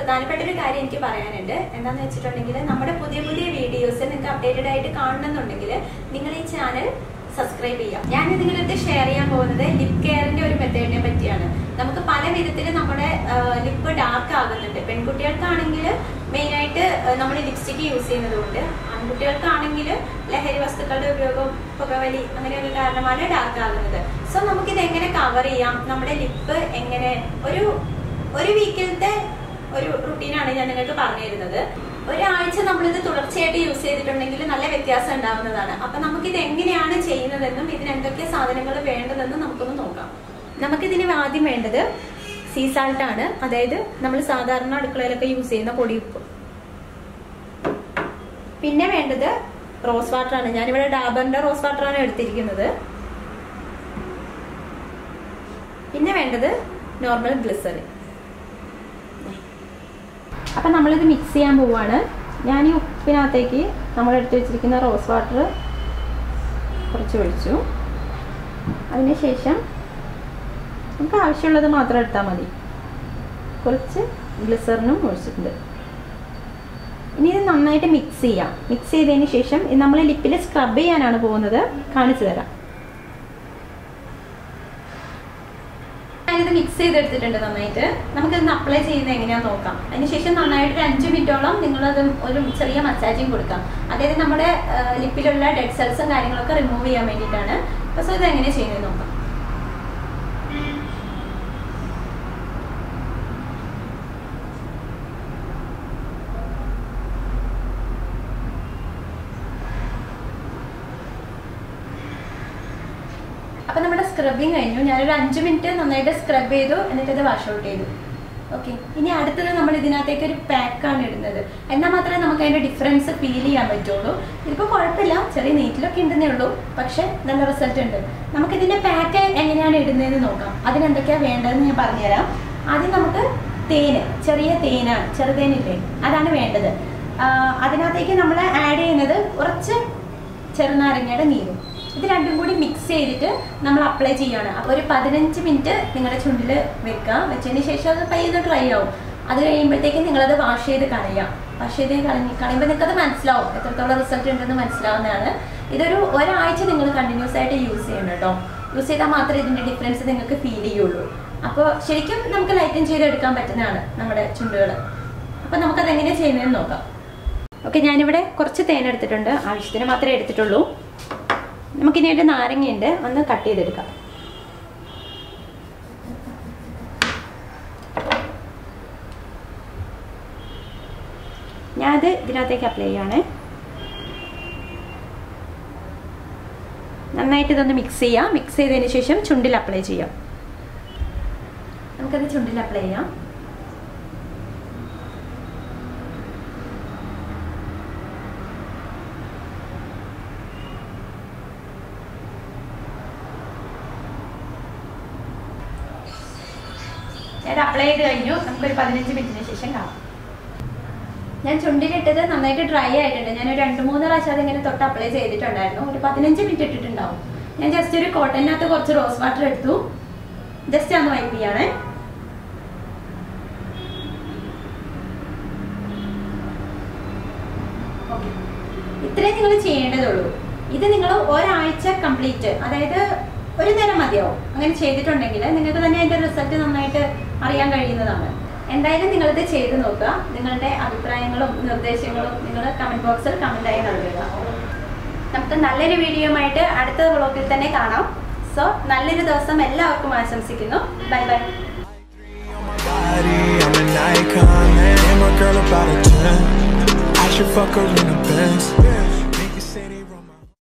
പ്രധാനപ്പെട്ട ഒരു കാര്യം എനിക്ക് പറയാനുണ്ട് എന്താന്ന് വെച്ചിട്ടുണ്ടെങ്കിൽ നമ്മുടെ പുതിയ പുതിയ വീഡിയോസ് നിങ്ങൾക്ക് അപ്ഡേറ്റഡ് ആയിട്ട് കാണണമെന്നുണ്ടെങ്കിൽ നിങ്ങൾ ഈ ചാനൽ സബ്സ്ക്രൈബ് ചെയ്യാം ഞാൻ നിങ്ങളുടെ ഷെയർ ചെയ്യാൻ പോകുന്നത് ലിപ് കെയറിന്റെ ഒരു മെത്തേഡിനെ പറ്റിയാണ് നമുക്ക് പല വിധത്തിൽ നമ്മുടെ ലിപ്പ് ഡാർക്ക് ആകുന്നുണ്ട് പെൺകുട്ടികൾക്കാണെങ്കിൽ മെയിൻ ആയിട്ട് നമ്മൾ ലിപ്സ്റ്റിക് യൂസ് ചെയ്യുന്നത് കൊണ്ട് ആൺകുട്ടികൾക്കാണെങ്കിൽ ലഹരി വസ്തുക്കളുടെ ഉപയോഗം പുകവലി അങ്ങനെയൊക്കെ കാരണമാണ് ഡാർക്ക് ആകുന്നത് സോ നമുക്കിത് എങ്ങനെ കവർ ചെയ്യാം നമ്മുടെ ലിപ്പ് എങ്ങനെ ഒരു ഒരു വീക്കിലത്തെ ഒരു റുട്ടീനാണ് ഞാൻ നിങ്ങൾക്ക് പറഞ്ഞു തരുന്നത് ഒരാഴ്ച നമ്മളിത് തുടർച്ചയായിട്ട് യൂസ് ചെയ്തിട്ടുണ്ടെങ്കിൽ നല്ല വ്യത്യാസം ഉണ്ടാവുന്നതാണ് അപ്പൊ നമുക്കിത് എങ്ങനെയാണ് ചെയ്യുന്നതെന്നും ഇതിന് എന്തൊക്കെ സാധനങ്ങൾ വേണ്ടതെന്നും നമുക്കൊന്ന് നോക്കാം നമുക്കിതിന് ആദ്യം വേണ്ടത് സീ സാൾട്ട് ആണ് അതായത് നമ്മൾ സാധാരണ അടുക്കളയിലൊക്കെ യൂസ് ചെയ്യുന്ന പൊടിയുപ്പ് പിന്നെ വേണ്ടത് റോസ് വാട്ടർ ആണ് ഞാനിവിടെ ഡാബറിന്റെ റോസ് വാട്ടർ ആണ് എടുത്തിരിക്കുന്നത് പിന്നെ വേണ്ടത് നോർമൽ ഗ്ലിസറിൻ അപ്പൊ നമ്മളിത് മിക്സ് ചെയ്യാൻ പോവാണ് ഞാൻ ഈ ഉപ്പിനകത്തേക്ക് നമ്മൾ എടുത്തു വെച്ചിരിക്കുന്ന റോസ് വാട്ടർ കുറച്ച് ഒഴിച്ചു അതിനുശേഷം നമുക്ക് ആവശ്യമുള്ളത് മാത്രം എടുത്താൽ മതി കുറച്ച് ഗ്ലിസറിനും ഒഴിച്ചിട്ടുണ്ട് ഇനി ഇത് നന്നായിട്ട് മിക്സ് ചെയ്യാം മിക്സ് ചെയ്തതിന് ശേഷം നമ്മൾ ലിപ്പിൽ സ്ക്രബ് ചെയ്യാനാണ് പോകുന്നത് കാണിച്ചു തരാം ഞാനിത് മിക്സ് ചെയ്തെടുത്തിട്ടുണ്ട് നന്നായിട്ട് നമുക്കിത് അപ്ലൈ ചെയ്യുന്നത് എങ്ങനെയാന്ന് നോക്കാം അതിനുശേഷം നന്നായിട്ട് ഒരു അഞ്ച് മിനിറ്റോളം നിങ്ങളത് ഒരു ചെറിയ മസാജിങ് കൊടുക്കാം അതായത് നമ്മുടെ ലിപ്പിലുള്ള ഡെഡ് സെൽസും കാര്യങ്ങളൊക്കെ റിമൂവ് ചെയ്യാൻ വേണ്ടിയിട്ടാണ് അപ്പോൾ സോ ഇത് എങ്ങനെ ചെയ്യുന്നത് നോക്കാം അപ്പൊ നമ്മുടെ സ്ക്രബിങ് കഴിഞ്ഞു ഞാനൊരു അഞ്ച് മിനിറ്റ് നന്നായിട്ട് സ്ക്രബ് ചെയ്തു എന്നിട്ട് ഇത് വാഷ് ഔട്ട് ചെയ്തു ഓക്കെ ഇനി അടുത്തത് നമ്മൾ ഇതിനകത്തേക്ക് ഒരു പാക്കാണ് ഇടുന്നത് എന്നാൽ മാത്രമേ നമുക്ക് അതിന്റെ ഡിഫറൻസ് ഫീൽ ചെയ്യാൻ പറ്റുള്ളൂ ഇതിപ്പോൾ കുഴപ്പമില്ല ചെറിയ നീറ്റിലൊക്കെ ഉണ്ടെന്നേ ഉള്ളൂ പക്ഷെ നല്ല റിസൾട്ട് ഉണ്ട് നമുക്ക് ഇതിന്റെ പാക്ക് എങ്ങനെയാണ് ഇടുന്നതെന്ന് നോക്കാം അതിനെന്തൊക്കെയാണ് വേണ്ടതെന്ന് ഞാൻ പറഞ്ഞുതരാം ആദ്യം നമുക്ക് തേന് ചെറിയ തേനാണ് ചെറുതേനില്ലേ അതാണ് വേണ്ടത് അതിനകത്തേക്ക് നമ്മൾ ആഡ് ചെയ്യുന്നത് കുറച്ച് ചെറുനാരങ്ങയുടെ നീരും ഇത് രണ്ടും കൂടി മിക്സ് ചെയ്തിട്ട് നമ്മൾ അപ്ലൈ ചെയ്യാണ് അപ്പോൾ ഒരു പതിനഞ്ച് മിനിറ്റ് നിങ്ങളുടെ ചുണ്ടിൽ വെക്കുക വെച്ചതിന് ശേഷം അത് പയ്യെ ഡ്രൈ ആവും അത് കഴിയുമ്പോഴത്തേക്കും നിങ്ങളത് വാഷ് ചെയ്ത് കളയാം വാഷ് ചെയ്ത് കളഞ്ഞ് കളയുമ്പോൾ നിങ്ങൾക്കത് മനസ്സിലാവും എത്രത്തോളം റിസൾട്ട് ഉണ്ടെന്ന് മനസ്സിലാവുന്നതാണ് ഇതൊരു ഒരാഴ്ച നിങ്ങൾ കണ്ടിന്യൂസ് ആയിട്ട് യൂസ് ചെയ്യണം കേട്ടോ യൂസ് ചെയ്താൽ മാത്രമേ ഇതിൻ്റെ ഡിഫറൻസ് നിങ്ങൾക്ക് ഫീൽ ചെയ്യുള്ളൂ അപ്പോൾ ശരിക്കും നമുക്ക് ലൈറ്റൻ ചെയ്തെടുക്കാൻ പറ്റുന്നതാണ് നമ്മുടെ ചുണ്ടുകൾ അപ്പോൾ നമുക്കത് എങ്ങനെ ചെയ്യുന്നതെന്ന് നോക്കാം ഓക്കെ ഞാനിവിടെ കുറച്ച് തേൻ എടുത്തിട്ടുണ്ട് ആവശ്യത്തിന് മാത്രമേ എടുത്തിട്ടുള്ളൂ നമുക്കിനി ഒരു നാരങ്ങയുണ്ട് ഒന്ന് കട്ട് ചെയ്തെടുക്കാം ഞാനത് ഇതിനകത്തേക്ക് അപ്ലൈ ചെയ്യുവാണ് നന്നായിട്ട് ഇതൊന്ന് മിക്സ് ചെയ്യാം മിക്സ് ചെയ്തതിന് ശേഷം ചുണ്ടിൽ അപ്ലൈ ചെയ്യാം നമുക്കത് ചുണ്ടിൽ അപ്ലൈ ചെയ്യാം ഞാൻ അപ്ലൈ ചെയ്ത് കഴിഞ്ഞു നമുക്കൊരു പതിനഞ്ച് മിനിറ്റിന് ശേഷം കാണാം ഞാൻ ചുണ്ടിലിട്ടത് നന്നായിട്ട് ഡ്രൈ ആയിട്ടുണ്ട് ഞാൻ ഒരു രണ്ട് മൂന്ന് പ്രാവശ്യം അതിങ്ങനെ തൊട്ട് അപ്ലൈ ചെയ്തിട്ടുണ്ടായിരുന്നു ഒരു പതിനഞ്ച് മിനിറ്റ് ഇട്ടിട്ടുണ്ടാവും ഞാൻ ജസ്റ്റ് ഒരു കോട്ടനകത്ത് കുറച്ച് റോസ് വാട്ടർ എടുത്തു ജസ്റ്റ് ഒന്ന് വൈപ്പ് ചെയ്യണേ ഇത്രയും നിങ്ങൾ ചെയ്യേണ്ടതുള്ളൂ ഇത് നിങ്ങൾ ഒരാഴ്ച കംപ്ലീറ്റ് അതായത് ഒരു നേരം മതിയാവും അങ്ങനെ ചെയ്തിട്ടുണ്ടെങ്കിൽ നിങ്ങൾക്ക് തന്നെ അതിന്റെ റിസൾട്ട് നന്നായിട്ട് അറിയാൻ കഴിയുന്നതാണ് എന്തായാലും നിങ്ങളിത് ചെയ്ത് നോക്കുക നിങ്ങളുടെ അഭിപ്രായങ്ങളും നിർദ്ദേശങ്ങളും നിങ്ങൾ കമന്റ് ബോക്സിൽ കമന്റ് ആയി നൽകുക നമുക്ക് നല്ലൊരു വീഡിയോയുമായിട്ട് അടുത്ത വ്ളോഗിൽ തന്നെ കാണാം സോ നല്ലൊരു ദിവസം എല്ലാവർക്കും ആശംസിക്കുന്നു bye bye body, I'm an icon, man. And my girl about a 10. I should fuck her in the Benz.